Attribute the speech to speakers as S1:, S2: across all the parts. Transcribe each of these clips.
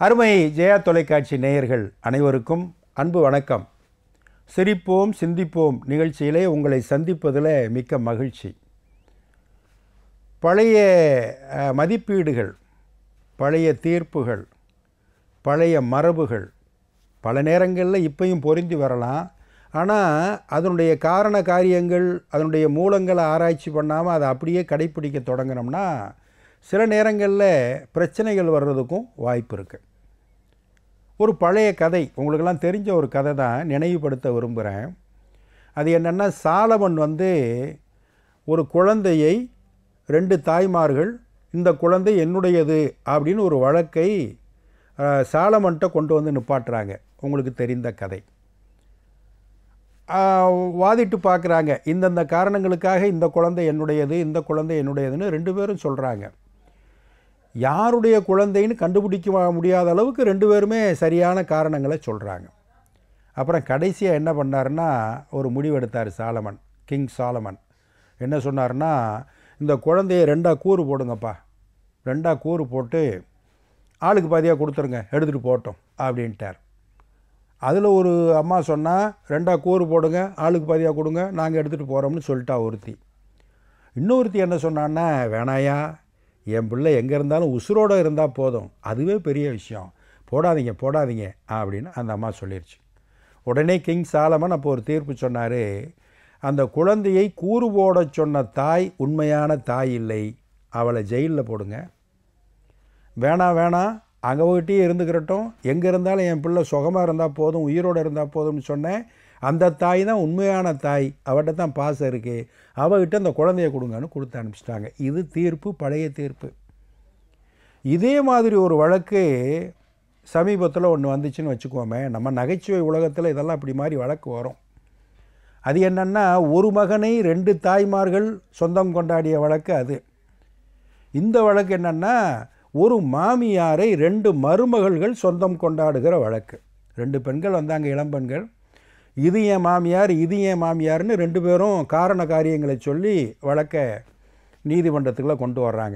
S1: அருமை ஜெயா தொலைக்காட்சி நேயர்கள் அனைவருக்கும் அன்பு வணக்கம் சிரிப்போம் சிந்திப்போம் நிகழ்ச்சியிலே உங்களை சந்திப்பதில் மிக்க மகிழ்ச்சி பழைய அஹ், மதிப்பீடுகள் பழைய தீர்ப்புகள் பழைய மரபுகள் பல நேரங்களில் இப்பையும் பொருந்தி வரலாம் ஆனால் அதனுடைய காரண காரியங்கள் அதனுடைய மூலங்களை ஆராய்ச்சி பண்ணாமல் அதை அப்படியே கடைப்பிடிக்க தொடங்கினோம்னா சில நேரங்களில் பிரச்சனைகள் வர்றதுக்கும் வாய்ப்பு இருக்குது ஒரு பழைய கதை உங்களுக்கெல்லாம் தெரிஞ்ச ஒரு கதை தான் நினைவுபடுத்த விரும்புகிறேன் அது என்னென்னா சாலமன் வந்து ஒரு குழந்தையை ரெண்டு தாய்மார்கள் இந்த குழந்தை என்னுடையது அப்படின்னு ஒரு வழக்கை அஹ், சாலமன்ட்ட கொண்டு வந்து நிப்பாட்டுறாங்க உங்களுக்கு தெரிந்த கதை ஆஹ், வாதிட்டு பார்க்குறாங்க இந்தந்த காரணங்களுக்காக இந்த குழந்தை என்னுடையது இந்த குழந்தை என்னுடையதுன்னு ரெண்டு பேரும் சொல்கிறாங்க யாருடைய குழந்தைன்னு கண்டுபிடிக்க முடியாத அளவுக்கு ரெண்டு பேருமே சரியான காரணங்களை சொல்கிறாங்க அப்புறம் கடைசியாக என்ன பண்ணாருன்னா ஒரு முடிவெடுத்தார் சாலமன் கிங் சாலமன் என்ன சொன்னார்னா இந்த குழந்தைய ரெண்டாக கூறு போடுங்கப்பா ரெண்டாக கூறு போட்டு ஆளுக்கு பாதியாக கொடுத்துருங்க எடுத்துகிட்டு போட்டோம் அப்படின்ட்டார் அதில் ஒரு அம்மா சொன்னால் ரெண்டாக கூறு போடுங்க ஆளுக்கு பாதியாக கொடுங்க நாங்கள் எடுத்துகிட்டு போகிறோம்னு சொல்லிட்டா ஒருத்தி இன்னொருத்தி என்ன சொன்னான்னா வேணாயா என் பிள்ளை எங்கே இருந்தாலும் உசுரோடு இருந்தால் போதும் அதுவே பெரிய விஷயம் போடாதீங்க போடாதீங்க அப்படின்னு அந்த அம்மா சொல்லிருச்சு உடனே கிங் சாலமன் அப்போ ஒரு தீர்ப்பு சொன்னார் அந்த குழந்தையை கூறு போடச் சொன்ன தாய் உண்மையான தாய் இல்லை அவளை ஜெயிலில் போடுங்க வேணாம் வேணாம் அங்கே போயிட்டே இருந்துக்கிறட்டும் எங்கே இருந்தாலும் என் பிள்ளை சுகமாக இருந்தால் போதும் உயிரோடு இருந்தால் போதும்னு சொன்னேன் அந்த தாய் தான் உண்மையான தாய் அவட்ட தான் பாசம் இருக்குது அவகிட்ட அந்த குழந்தைய கொடுங்கன்னு கொடுத்து அனுப்பிச்சிட்டாங்க இது தீர்ப்பு பழைய தீர்ப்பு இதே மாதிரி ஒரு வழக்கு சமீபத்தில் ஒன்று வந்துச்சுன்னு வச்சுக்கோமே நம்ம நகைச்சுவை உலகத்தில் இதெல்லாம் இப்படி மாதிரி வழக்கு வரும் அது என்னென்னா ஒரு மகனை ரெண்டு தாய்மார்கள் சொந்தம் கொண்டாடிய வழக்கு அது இந்த வழக்கு என்னென்னா ஒரு மாமியாரை ரெண்டு மருமகள்கள் சொந்தம் கொண்டாடுகிற வழக்கு ரெண்டு பெண்கள் வந்தாங்க இளம்பெண்கள் இது என் மாமியார் இது என் மாமியார்னு ரெண்டு பேரும் காரண காரியங்களை சொல்லி வழக்கை நீதிமன்றத்துக்குள்ளே கொண்டு வர்றாங்க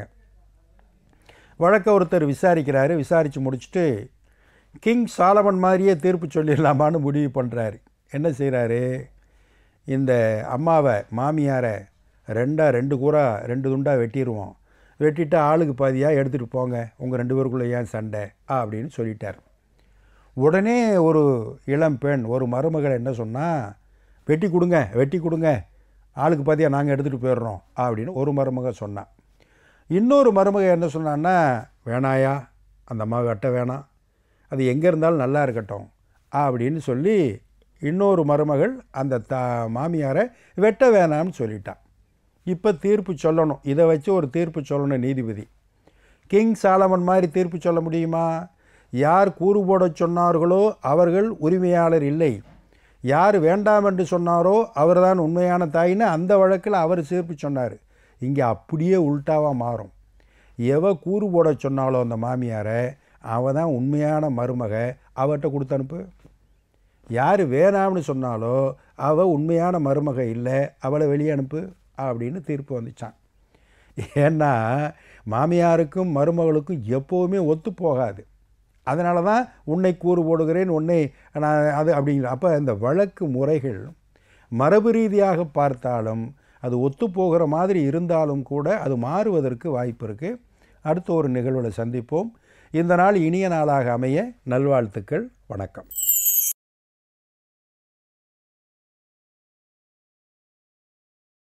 S1: வழக்கை ஒருத்தர் விசாரிக்கிறாரு விசாரித்து முடிச்சுட்டு கிங் சாலமன் மாதிரியே தீர்ப்பு சொல்லிடலாமான்னு முடிவு பண்ணுறாரு என்ன செய்கிறாரு இந்த அம்மாவை மாமியாரை ரெண்டாக ரெண்டு கூறா ரெண்டு துண்டாக வெட்டிடுவோம் வெட்டிட்டு ஆளுக்கு பாதியாக எடுத்துகிட்டு போங்க உங்கள் ரெண்டு பேருக்குள்ளே ஏன் சண்டை அப்படின்னு சொல்லிட்டார் உடனே ஒரு இளம் பெண் ஒரு மருமகள் என்ன சொன்னால் வெட்டி கொடுங்க வெட்டி கொடுங்க ஆளுக்கு பாதியாக நாங்கள் எடுத்துகிட்டு போயிடுறோம் அப்படின்னு ஒரு மருமக சொன்னான் இன்னொரு மருமக என்ன சொன்னான்னா வேணாயா அந்த அம்மா வெட்ட வேணாம் அது எங்கே இருந்தாலும் நல்லா இருக்கட்டும் அப்படின்னு சொல்லி இன்னொரு மருமகள் அந்த தா மாமியாரை வெட்ட வேணாம்னு சொல்லிட்டான் இப்போ தீர்ப்பு சொல்லணும் இதை வச்சு ஒரு தீர்ப்பு சொல்லணும் நீதிபதி கிங் சாலமன் மாதிரி தீர்ப்பு சொல்ல முடியுமா யார் கூறு போடச் சொன்னார்களோ அவர்கள் உரிமையாளர் இல்லை யார் வேண்டாம் என்று சொன்னாரோ அவர்தான் உண்மையான தாயின்னு அந்த வழக்கில் அவர் தீர்ப்பு சொன்னார் இங்கே அப்படியே உல்ட்டாவாக மாறும் எவ கூறு போட சொன்னாலோ அந்த மாமியாரை அவ தான் உண்மையான மருமக அவட்ட கொடுத்து அனுப்பு யார் வேணாம்னு சொன்னாலோ அவள் உண்மையான மருமக இல்லை அவளை வெளியே அனுப்பு அப்படின்னு தீர்ப்பு வந்துச்சான் ஏன்னா மாமியாருக்கும் மருமகளுக்கும் எப்போவுமே ஒத்து போகாது அதனால தான் உன்னை கூறு போடுகிறேன் உன்னை நான் அது அப்படிங்கிற அப்போ இந்த வழக்கு முறைகள் மரபு ரீதியாக பார்த்தாலும் அது ஒத்துப்போகிற மாதிரி இருந்தாலும் கூட அது மாறுவதற்கு வாய்ப்பு இருக்குது அடுத்த ஒரு நிகழ்வில் சந்திப்போம் இந்த நாள் இனிய நாளாக அமைய நல்வாழ்த்துக்கள் வணக்கம்